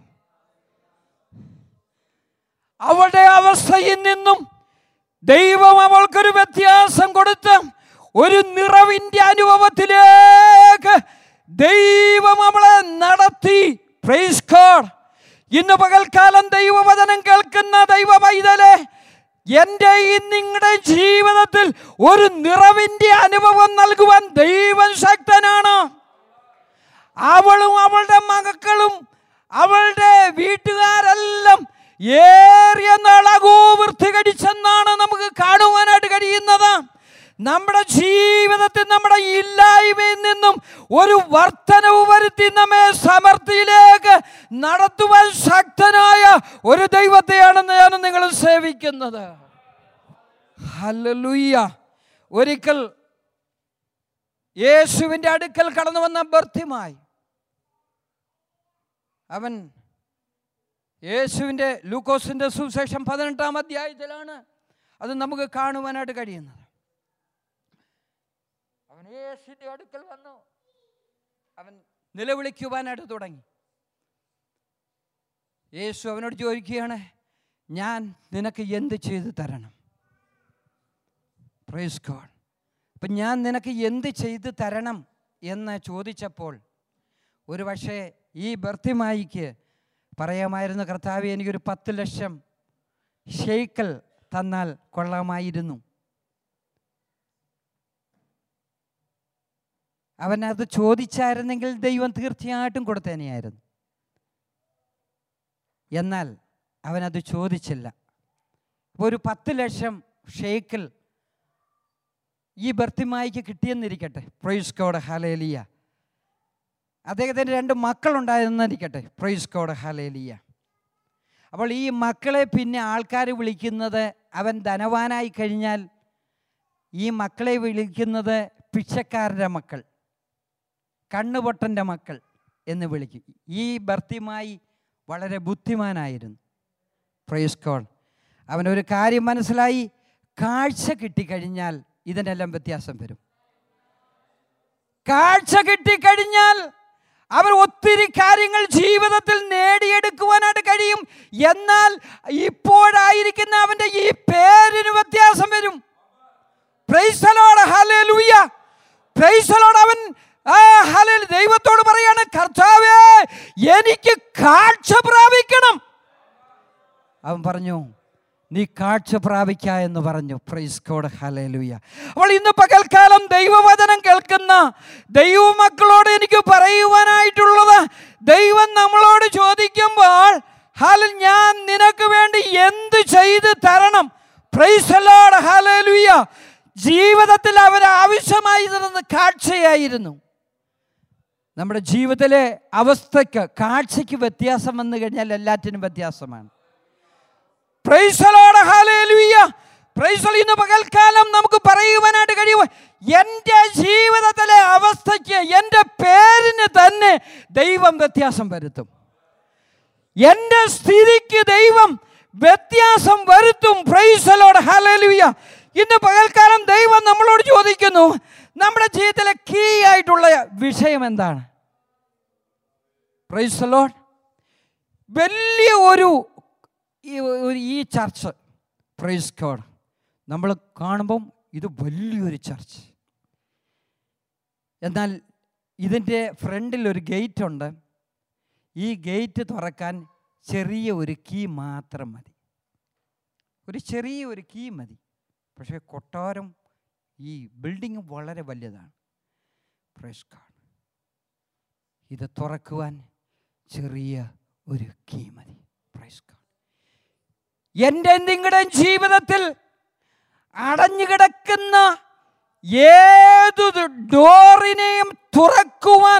അവളുടെ അവസ്ഥയിൽ നിന്നും ദൈവം അവൾക്കൊരു വ്യത്യാസം കൊടുത്ത് ഒരു നിറവിൻ്റെ അനുഭവത്തിലേക്ക് ദൈവം അവളെ നടത്തി പ്രൈസ് ഗോഡ് ഇന്ന് പകൽക്കാലം ദൈവവചനം കേൾക്കുന്ന ദൈവ പൈതലെ എൻ്റെ ഈ നിങ്ങളുടെ ജീവിതത്തിൽ ഒരു നിറവിൻ്റെ അനുഭവം നൽകുവാൻ ദൈവം ശക്തനാണ് അവളും അവളുടെ മക്കളും അവളുടെ വീട്ടുകാരെല്ലാം ഏറിയ നാളകോ വൃത്തികടിച്ചെന്നാണ് നമുക്ക് കാണുവാനായിട്ട് കഴിയുന്നത് നമ്മുടെ ജീവിതത്തിൽ നമ്മുടെ ഇല്ലായ്മയിൽ നിന്നും ഒരു വർധനവ് വരുത്തി നമ്മെ സമൃദ്ധിയിലേക്ക് നടത്തുവാൻ ശക്തനായ ഒരു ദൈവത്തെയാണ് ഞാൻ നിങ്ങൾ സേവിക്കുന്നത് ഹല്ലേലൂയ ഒരിക്കൽ യേശുവിൻ്റെ അടുക്കൽ കടന്നു വന്ന ബർത്തിമായി അവൻ യേശുവിൻ്റെ ലൂക്കോസിൻ്റെ സുവിശേഷം പതിനെട്ടാം അധ്യായത്തിലാണ് അത് നമുക്ക് കാണുവാനായിട്ട് കഴിയുന്നത് അവൻ യേശുവിൻ്റെ അടുക്കൽ വന്നു അവൻ നിലവിളിക്കുവാനായിട്ട് തുടങ്ങി യേശു അവനോട് ചോദിക്കുകയാണ് ഞാൻ നിനക്ക് എന്ത് ചെയ്തു തരണം പ്രൈസ് ഗോഡ് അപ്പം ഞാൻ നിനക്ക് എന്ത് ചെയ്തു തരണം എന്ന് ചോദിച്ചപ്പോൾ ഒരു പക്ഷേ ഈ ബർത്തിമായിക്ക് പറയാമായിരുന്നു കർത്താവ് എനിക്കൊരു പത്ത് ലക്ഷം ഷെയ്ക്കൽ തന്നാൽ കൊള്ളാമായിരുന്നു അവൻ അത് ചോദിച്ചായിരുന്നെങ്കിൽ ദൈവം തീർച്ചയായിട്ടും കൊടുത്തേനെയായിരുന്നു എന്നാൽ അവനത് ചോദിച്ചില്ല അപ്പോൾ ഒരു പത്ത് ലക്ഷം ഷെയ്ക്കൽ ഈ ബർത്തിമായിക്ക് കിട്ടിയെന്നിരിക്കട്ടെ പ്രൊയ്സ് കോഡ് ഹലേലിയ അദ്ദേഹത്തിന് രണ്ട് മക്കളുണ്ടായിരുന്നിരിക്കട്ടെ പ്രൊയ്സ് കോഡ് ഹലേലിയ അപ്പോൾ ഈ മക്കളെ പിന്നെ ആൾക്കാർ വിളിക്കുന്നത് അവൻ ധനവാനായി കഴിഞ്ഞാൽ ഈ മക്കളെ വിളിക്കുന്നത് പിച്ചക്കാരൻ്റെ മക്കൾ കണ്ണുപൊട്ടൻ്റെ മക്കൾ എന്ന് വിളിക്കും ഈ ഭർത്തിമായി വളരെ ബുദ്ധിമാനായിരുന്നു പ്രൈസ് കോഡ് അവനൊരു കാര്യം മനസ്സിലായി കാഴ്ച കിട്ടിക്കഴിഞ്ഞാൽ ഇതിനെല്ലാം വ്യത്യാസം വരും കാഴ്ച കിട്ടിക്കഴിഞ്ഞാൽ അവർ ഒത്തിരി കാര്യങ്ങൾ ജീവിതത്തിൽ നേടിയെടുക്കുവാനായിട്ട് കഴിയും എന്നാൽ ഇപ്പോഴായിരിക്കുന്ന അവൻ്റെ ഈ പേരിന് വ്യത്യാസം വരും പ്രൈസലോട് ഹല്ലേലൂയ പ്രൈസലോട് അവൻ ആ ഹല്ലേൽ ദൈവത്തോട് പറയാണ് കർത്താവേ എനിക്ക് കാഴ്ച പ്രാപിക്കണം അവൻ പറഞ്ഞു നീ കാഴ്ച പ്രാപിക്ക എന്ന് പറഞ്ഞു പ്രൈസ് കോഡ് ഹലേലുയ അപ്പോൾ ഇന്ന് പകൽക്കാലം ദൈവവചനം കേൾക്കുന്ന ദൈവമക്കളോട് എനിക്ക് പറയുവാനായിട്ടുള്ളത് ദൈവം നമ്മളോട് ചോദിക്കുമ്പോൾ ഹാലിൽ ഞാൻ നിനക്ക് വേണ്ടി എന്ത് ചെയ്ത് തരണം പ്രൈസലോട് ഹലേലുയ ജീവിതത്തിൽ അവർ ആവശ്യമായി തരുന്ന കാഴ്ചയായിരുന്നു നമ്മുടെ ജീവിതത്തിലെ അവസ്ഥയ്ക്ക് കാഴ്ചയ്ക്ക് വ്യത്യാസം വന്നു കഴിഞ്ഞാൽ എല്ലാറ്റിനും വ്യത്യാസമാണ് പ്രൈസലോട് ഹാലേലുയ്യ പ്രൈസൽ ഇന്ന് പകൽക്കാലം നമുക്ക് പറയുവാനായിട്ട് കഴിയുമോ എൻ്റെ ജീവിതത്തിലെ അവസ്ഥയ്ക്ക് എൻ്റെ പേരിന് തന്നെ ദൈവം വ്യത്യാസം വരുത്തും എൻ്റെ സ്ഥിതിക്ക് ദൈവം വ്യത്യാസം വരുത്തും പ്രൈസലോട് ഹാലേലുയ്യ ഇന്ന് പകൽക്കാലം ദൈവം നമ്മളോട് ചോദിക്കുന്നു നമ്മുടെ ജീവിതത്തിലെ കീ ആയിട്ടുള്ള വിഷയം എന്താണ് പ്രൈസലോട് വലിയ ഒരു ഈ ഒരു ഈ ചർച്ച് പ്രൈസ് കോഡ് നമ്മൾ കാണുമ്പം ഇത് വലിയൊരു ചർച്ച് എന്നാൽ ഇതിൻ്റെ ഫ്രണ്ടിൽ ഒരു ഗേറ്റ് ഉണ്ട് ഈ ഗേറ്റ് തുറക്കാൻ ചെറിയ ഒരു കീ മാത്രം മതി ഒരു ചെറിയ ഒരു കീ മതി പക്ഷേ കൊട്ടാരം ഈ ബിൽഡിംഗ് വളരെ വലുതാണ് പ്രൈസ് ഗോഡ് ഇത് തുറക്കുവാൻ ചെറിയ ഒരു കീ മതി പ്രൈസ് ഗോഡ് എൻ്റെ നിങ്ങളുടെയും ജീവിതത്തിൽ അടഞ്ഞു കിടക്കുന്ന ഏതു ഡോറിനെയും തുറക്കുവാൻ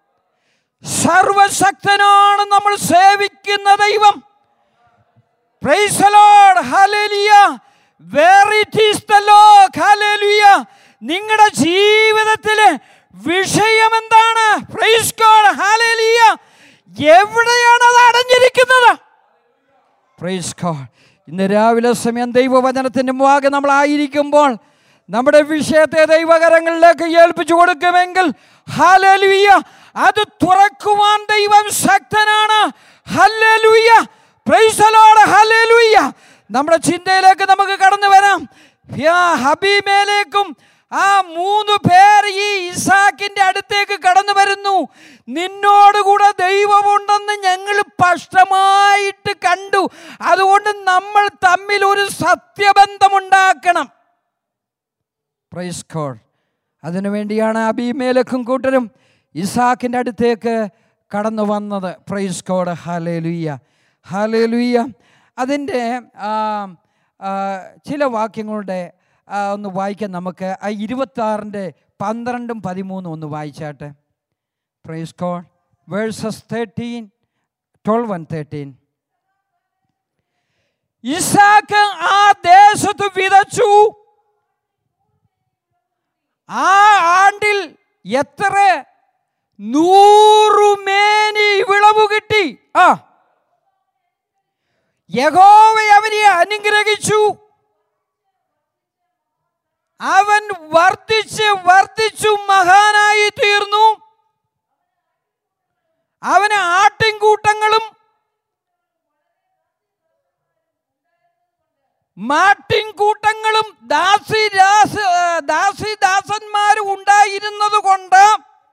സർവശക്തനാണ് നമ്മൾ സേവിക്കുന്ന ദൈവം Praise the Lord. Hallelujah. Where it is the Lord. Hallelujah. നിങ്ങളുടെ ജീവിതത്തിലെ വിഷയം എന്താണ് പ്രൈസ് ഗോഡ് ഹാലേലിയ എവിടെയാണ് അത് അടഞ്ഞിരിക്കുന്നത് പ്രൈസ് ഗോഡ് ഇന്ന് രാവിലെ സമയം ദൈവവചനത്തിൻ്റെ മുമ്പാകെ നമ്മളായിരിക്കുമ്പോൾ നമ്മുടെ വിഷയത്തെ ദൈവകരങ്ങളിലേക്ക് ഏൽപ്പിച്ചു കൊടുക്കുമെങ്കിൽ ഹാലലുയ്യ അത് തുറക്കുവാൻ ദൈവം ശക്തനാണ് ഹല്ലേലൂയ പ്രൈസലോട് ഹല്ലേലൂയ നമ്മുടെ ചിന്തയിലേക്ക് നമുക്ക് കടന്നു വരാം യാ ഹബീമേലേക്കും ആ മൂന്ന് പേർ ഈ ഇസാക്കിന്റെ അടുത്തേക്ക് കടന്നു വരുന്നു നിന്നോടുകൂടെ ദൈവമുണ്ടെന്ന് ഞങ്ങൾ സ്പഷ്ടമായിട്ട് കണ്ടു അതുകൊണ്ട് നമ്മൾ തമ്മിൽ ഒരു സത്യബന്ധമുണ്ടാക്കണം പ്രൈസ് കോഡ് അതിനുവേണ്ടിയാണ് അബിമേലക്കും കൂട്ടരും ഇസാക്കിൻ്റെ അടുത്തേക്ക് കടന്നു വന്നത് പ്രൈസ് കോഡ് ഹാലേലുയ്യ ഹാലേലുയ്യ അതിൻ്റെ ആ, ആ, ചില വാക്യങ്ങളുടെ ആ, ഒന്ന് വായിക്കാൻ നമുക്ക് ആ ഇരുപത്താറിൻ്റെ പന്ത്രണ്ടും പതിമൂന്നും ഒന്ന് വായിച്ചാട്ടെ praise God verses thirteen twelve and thirteen Isaac ആ ദേശത്ത് വിതച്ചു ആ ആണ്ടിൽ എത്ര നൂറുമേനി വിളവ് കിട്ടി ആ യഹോവ അവനെ അനുഗ്രഹിച്ചു അവൻ വർദ്ധിച്ച് വർദ്ധിച്ചു മഹാനായി തീർന്നു അവന് ആട്ടിൻകൂട്ടങ്ങളും മാട്ടിൻകൂട്ടങ്ങളും ദാസി രാസ ദാസി ദാസന്മാരും ഉണ്ടായിരുന്നത് കൊണ്ട്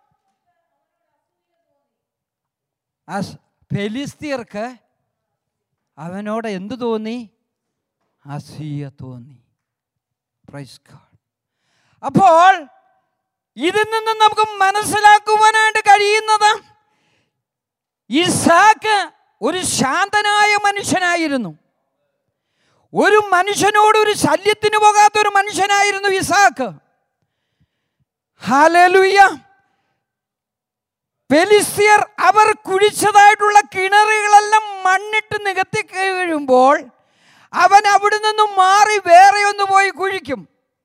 ആ സ് ഫെലിസ്തീർക്ക് അവനോട് എന്തു തോന്നി അസൂയ തോന്നി പ്രൈസ് ഗോഡ് അപ്പോൾ ഇതിൽ നിന്ന് നമുക്ക് മനസ്സിലാക്കുവാനായിട്ട് കഴിയുന്നത് ഇസാക്ക് ഒരു ശാന്തനായ മനുഷ്യനായിരുന്നു ഒരു മനുഷ്യനോട് ഒരു ശല്യത്തിന് പോകാത്ത ഒരു മനുഷ്യനായിരുന്നു ഇസാക്ക് ഹാലലുയ്യ പെലിസ്യർ അവർ കുഴിച്ചതായിട്ടുള്ള കിണറുകളെല്ലാം മണ്ണിട്ട് നികത്തി കഴിയുമ്പോൾ അവൻ അവിടെ നിന്നും മാറി വേറെ ഒന്ന് പോയി കുഴിക്കും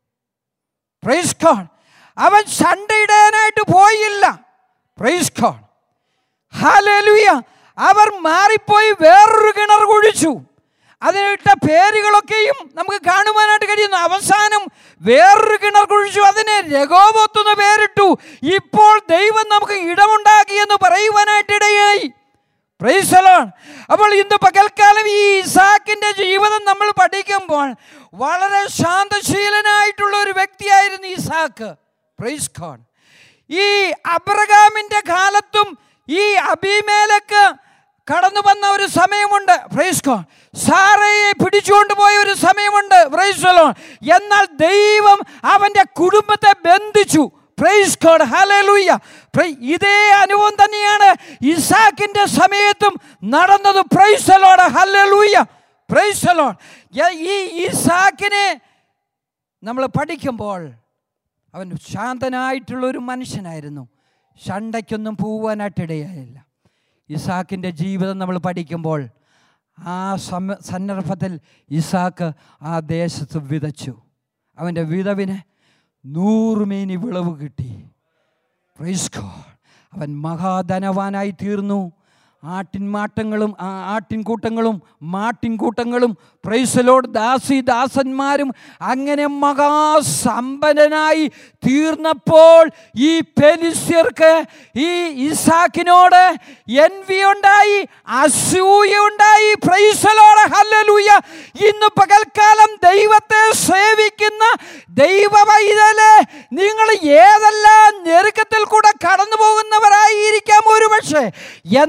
പ്രൈസ് ഗോഡ് അവൻ ചണ്ടയിടാനായിട്ട് പോയില്ല പ്രൈസ് ഗോഡ് ഹാലലുയ അവർ മാറിപ്പോയി വേറൊരു കിണർ കുഴിച്ചു അതിനിട്ട പേരുകളൊക്കെയും നമുക്ക് കാണുവാനായിട്ട് കഴിയുന്നു അവസാനം വേറൊരു കിണർ കുഴിച്ചു അതിനെ രഘോബത്തെന്ന് പേരിട്ടു ഇപ്പോൾ ദൈവം നമുക്ക് ഇടമുണ്ടാക്കി എന്ന് പറയുവാനായിട്ട് ഇടയായി പ്രൈസലോൺ അപ്പോൾ ഇന്ന് പകൽക്കാലം ഈ ഇസാക്കിന്റെ ജീവിതം നമ്മൾ പഠിക്കുമ്പോൾ വളരെ ശാന്തശീലനായിട്ടുള്ള ഒരു വ്യക്തിയായിരുന്നു ഇസാക്ക് പ്രൈസ് ഖോൺ ഈ അബ്രഹാമിന്റെ കാലത്തും ഈ അബിമേലക്ക് കടന്നു വന്ന ഒരു സമയമുണ്ട് പ്രൈസ്കോ സാറയെ പിടിച്ചുകൊണ്ട് പോയ ഒരു സമയമുണ്ട് പ്രൈസ്വലോ എന്നാൽ ദൈവം അവൻ്റെ കുടുംബത്തെ ബന്ധിച്ചു പ്രൈസ് ഗോഡ് ഹല്ലേലൂയ പ്രൈ- ഇതേ അനുഭവം തന്നെയാണ് ഇസാക്കിന്റെ സമയത്തും നടന്നത് പ്രൈസലോട് ഹല്ലേലൂയ പ്രൈസലോൺ ഈ ഇസാക്കിനെ നമ്മൾ പഠിക്കുമ്പോൾ അവൻ ശാന്തനായിട്ടുള്ള ഒരു മനുഷ്യനായിരുന്നു ഷണ്ടയ്ക്കൊന്നും പോവാനായിട്ടിടയായില്ല ഇസാക്കിൻ്റെ ജീവിതം നമ്മൾ പഠിക്കുമ്പോൾ ആ സമ സന്ദർഭത്തിൽ ഇസാക്ക് ആ ദേശത്ത് വിതച്ചു അവൻ്റെ വിധവിന് നൂറുമേനി വിളവ് കിട്ടി പ്രൈസ് ഗോഡ് അവൻ മഹാധനവാനായി തീർന്നു ആട്ടിൻമാട്ടങ്ങളും ആ ആട്ടിൻകൂട്ടങ്ങളും മാട്ടിൻകൂട്ടങ്ങളും പ്രൈസലോട് ദാസി ദാസന്മാരും അങ്ങനെ മഹാസമ്പന്നനായി തീർന്നപ്പോൾ ഈ പെലിസ്യർക്ക് ഈ ഇസാക്കിനോട് എൻവി ഉണ്ടായി അസൂയ ഉണ്ടായി പ്രൈസലോട് ഹല്ലലൂയ ഇന്ന് പകൽക്കാലം ദൈവത്തെ സേവിക്കുന്ന ദൈവ വൈതല് നിങ്ങൾ ഏതെല്ലാം ഞെരുക്കത്തിൽ കൂടെ കടന്നു പോകുന്നവരായിരിക്കാം ഒരു പക്ഷേ എന്നാൽ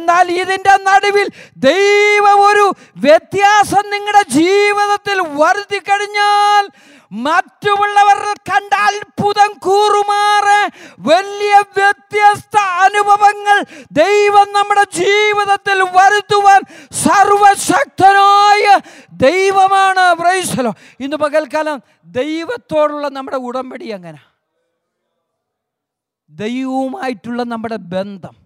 ഇതിൻ്റെ നടുവിൽ ദൈവം ഒരു വ്യത്യാസം നിങ്ങളുടെ ജീവിതത്തിൽ വരുത്തി കഴിഞ്ഞാൽ മറ്റുള്ളവർ കണ്ട അത്ഭുതം കൂറുമാറ് വലിയ വ്യത്യസ്ത അനുഭവങ്ങൾ ദൈവം നമ്മുടെ ജീവിതത്തിൽ വരുത്തുവാൻ സർവശക്തനായ ദൈവമാണ് പ്രൈസലോ ഇന്ന് പകൽക്കാലം ദൈവത്തോടുള്ള നമ്മുടെ ഉടമ്പടി അങ്ങനെ ദൈവവുമായിട്ടുള്ള നമ്മുടെ ബന്ധം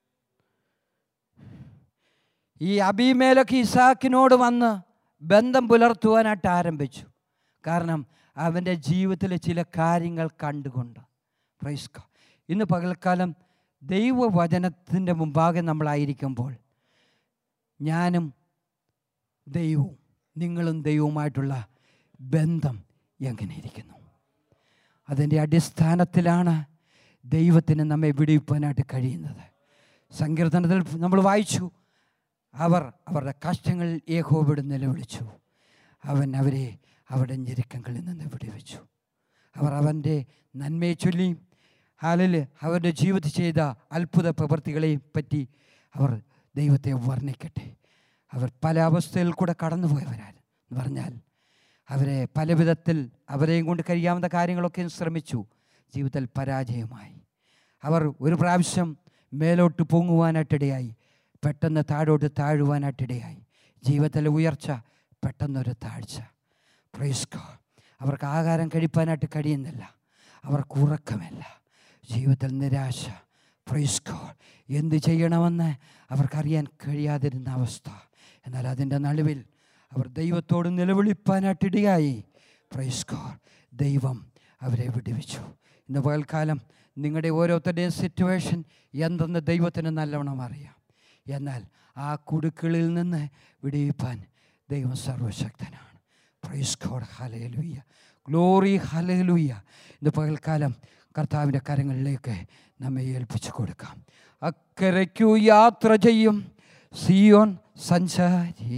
ഈ അബിമേലൊക്കെ ഇസാക്കിനോട് വന്ന് ബന്ധം പുലർത്തുവാനായിട്ട് ആരംഭിച്ചു കാരണം അവൻ്റെ ജീവിതത്തിലെ ചില കാര്യങ്ങൾ കണ്ടുകൊണ്ട് പ്രൈസ്ക ഇന്ന് പകൽക്കാലം ദൈവവചനത്തിൻ്റെ മുമ്പാകെ നമ്മളായിരിക്കുമ്പോൾ ഞാനും ദൈവവും നിങ്ങളും ദൈവവുമായിട്ടുള്ള ബന്ധം എങ്ങനെ ഇരിക്കുന്നു അതിൻ്റെ അടിസ്ഥാനത്തിലാണ് ദൈവത്തിന് നമ്മെ വിടിവിപ്പാനായിട്ട് കഴിയുന്നത് സങ്കീർത്തനത്തിൽ നമ്മൾ വായിച്ചു അവർ അവരുടെ കഷ്ടങ്ങൾ ഏകോപിട് നിലവിളിച്ചു അവൻ അവരെ അവരുടെ ഞെരുക്കങ്ങളിൽ നിന്ന് വിടുവിച്ചു അവർ അവൻ്റെ നന്മയെ ചൊല്ലി ഹാലിൽ അവരുടെ ജീവിതത്തിൽ ചെയ്ത അത്ഭുത പ്രവൃത്തികളെയും പറ്റി അവർ ദൈവത്തെ വർണ്ണിക്കട്ടെ അവർ പല അവസ്ഥയിൽ കൂടെ കടന്നുപോയവരാണ് എന്ന് പറഞ്ഞാൽ അവരെ പല വിധത്തിൽ അവരെയും കൊണ്ട് കഴിയാവുന്ന കാര്യങ്ങളൊക്കെ ശ്രമിച്ചു ജീവിതത്തിൽ പരാജയമായി അവർ ഒരു പ്രാവശ്യം മേലോട്ട് പൊങ്ങുവാനായിട്ടിടയായി പെട്ടെന്ന് താഴോട്ട് താഴുവാനായിട്ടിടയായി ജീവിതത്തിലെ ഉയർച്ച പെട്ടെന്നൊരു താഴ്ച പ്രൈസ്കോ അവർക്ക് ആഹാരം കഴിപ്പാനായിട്ട് കഴിയുന്നില്ല അവർക്ക് ഉറക്കമില്ല ജീവിതത്തിൽ നിരാശ പ്രൈസ്കോ എന്ത് ചെയ്യണമെന്ന് അവർക്കറിയാൻ കഴിയാതിരുന്ന അവസ്ഥ എന്നാൽ അതിൻ്റെ നടുവിൽ അവർ ദൈവത്തോട് നിലവിളിപ്പാനായിട്ടിടയായി പ്രൈസ്കോ ദൈവം അവരെ വിടുവിച്ചു ഇന്ന് പകൽക്കാലം നിങ്ങളുടെ ഓരോരുത്തരുടെയും സിറ്റുവേഷൻ എന്തെന്ന് ദൈവത്തിന് നല്ലവണ്ണം അറിയാം എന്നാൽ ആ കുടുക്കളിൽ നിന്ന് വിടിയിപ്പാൻ ദൈവം സർവശക്തനാണ് praise God hallelujah glory hallelujah ഇന്ന് പകൽക്കാലം കർത്താവിൻ്റെ കരങ്ങളിലേക്ക് നമ്മെ ഏൽപ്പിച്ചു കൊടുക്കാം അക്കരയ്ക്കു യാത്ര ചെയ്യും സിയോൻ സഞ്ചാരി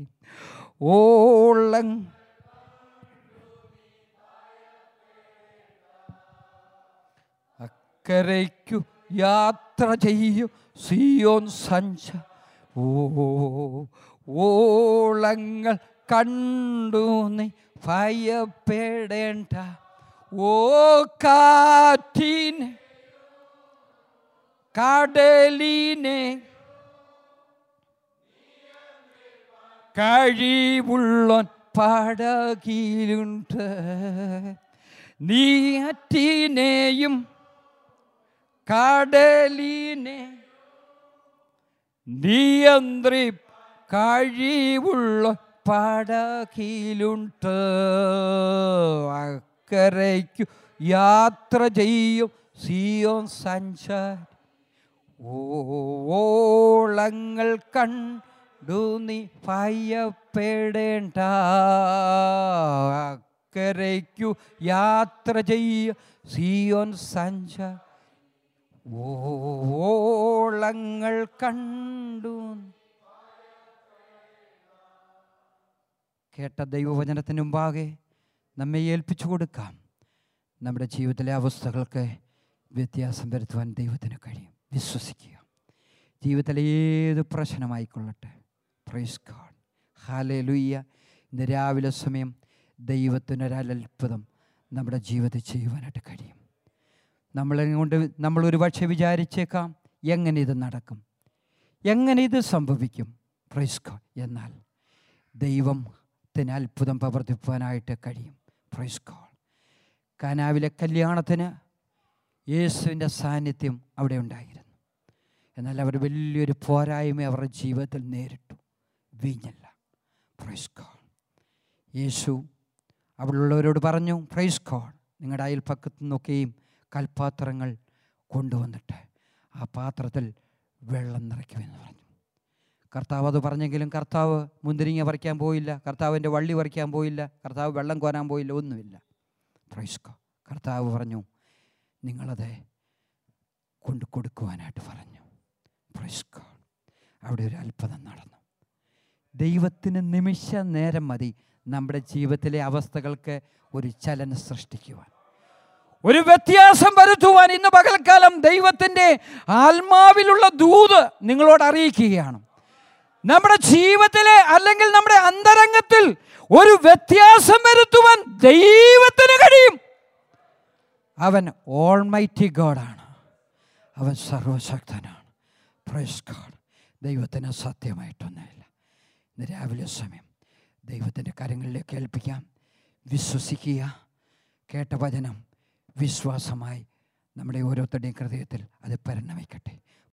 ഓളം അക്കരയ്ക്കു യാത്ര ചെയ്യും സിയോൻ സഞ്ച ഓ ഓളങ്ങൾ കണ്ടു നീ ഭയപ്പെടേണ്ട ഓ കാറ്റിനെ കടലിനെ കഴിവുള്ളോൻ പടകിലുണ്ട് നീറ്റിനെയും കടലിനെ നിയന്ത്രി കഴിവുള്ള പടകിലുണ്ട് അക്കരയ്ക്കു യാത്ര ചെയ്യും സിയോൻ സഞ്ചാരി ഓളങ്ങൾ കണ്ടു നീ ഭയപ്പെടേണ്ട അക്കരയ്ക്കു യാത്ര ചെയ്യ സിയോൻ സഞ്ചാരി ഓളങ്ങൾ കണ്ടു കേട്ട ദൈവവചനത്തിന് മുമ്പാകെ നമ്മെ ഏൽപ്പിച്ചു കൊടുക്കാം നമ്മുടെ ജീവിതത്തിലെ അവസ്ഥകൾക്ക് വ്യത്യാസം വരുത്തുവാൻ ദൈവത്തിന് കഴിയും വിശ്വസിക്കുക ജീവിതത്തിലെ ഏത് പ്രശ്നമായിക്കൊള്ളട്ടെ പ്രൈസ് ഗാഡ് ഹാലേ ലുയ്യ ഇന്ന് രാവിലെ സമയം ദൈവത്തിനൊരത്ഭുതം നമ്മുടെ ജീവിതത്തിൽ ചെയ്യുവാനായിട്ട് കഴിയും നമ്മളെ കൊണ്ട് നമ്മൾ ഒരു പക്ഷേ വിചാരിച്ചേക്കാം എങ്ങനെ ഇത് നടക്കും എങ്ങനെ ഇത് സംഭവിക്കും പ്രൈസ്കോ എന്നാൽ ദൈവത്തിന് അത്ഭുതം പ്രവർത്തിപ്പാനായിട്ട് കഴിയും പ്രൈസ്കോ കനാവിലെ കല്യാണത്തിന് യേശുവിൻ്റെ സാന്നിധ്യം അവിടെ ഉണ്ടായിരുന്നു എന്നാൽ അവർ വലിയൊരു പോരായ്മ അവരുടെ ജീവിതത്തിൽ നേരിട്ടു വീഞ്ഞല്ല പ്രൈസ്കോ യേശു അവിടെയുള്ളവരോട് പറഞ്ഞു പ്രൈസ് കോഡ് നിങ്ങളുടെ അയൽപ്പക്കത്തു നിന്നൊക്കെയും കൽപ്പാത്രങ്ങൾ കൊണ്ടുവന്നിട്ട് ആ പാത്രത്തിൽ വെള്ളം നിറയ്ക്കുമെന്ന് പറഞ്ഞു കർത്താവ് അത് പറഞ്ഞെങ്കിലും കർത്താവ് മുന്തിരിങ്ങ പറിക്കാൻ പോയില്ല കർത്താവിൻ്റെ വള്ളി പറിക്കാൻ പോയില്ല കർത്താവ് വെള്ളം കോരാൻ പോയില്ല ഒന്നുമില്ല പ്രൈസ്കോ കർത്താവ് പറഞ്ഞു നിങ്ങളത് കൊണ്ടു കൊടുക്കുവാനായിട്ട് പറഞ്ഞു പ്രൈസ്കോ അവിടെ ഒരു അത്ഭുതം നടന്നു ദൈവത്തിന് നിമിഷ നേരം മതി നമ്മുടെ ജീവിതത്തിലെ അവസ്ഥകൾക്ക് ഒരു ചലനം സൃഷ്ടിക്കുവാൻ ഒരു വ്യത്യാസം വരുത്തുവാൻ ഇന്ന് പകൽക്കാലം ദൈവത്തിൻ്റെ ആത്മാവിലുള്ള ദൂത് നിങ്ങളോട് അറിയിക്കുകയാണ് നമ്മുടെ ജീവിതത്തിലെ അല്ലെങ്കിൽ നമ്മുടെ അന്തരംഗത്തിൽ ഒരു വ്യത്യാസം വരുത്തുവാൻ ദൈവത്തിന് കഴിയും അവൻ ഓൾമൈറ്റി ഗോഡാണ് അവൻ സർവശക്തനാണ് പ്രൈസ് ഗോഡ് ദൈവത്തിന് സത്യമായിട്ടൊന്നുമില്ല ഇന്ന് രാവിലെ സമയം ദൈവത്തിൻ്റെ കരങ്ങളിലേക്ക് ഏൽപ്പിക്കാം വിശ്വസിക്കുക കേട്ട വചനം വിശ്വാസമായി നമ്മുടെ ഓരോരുത്തരുടെയും ഹൃദയത്തിൽ അത് പരിണമിക്കട്ടെ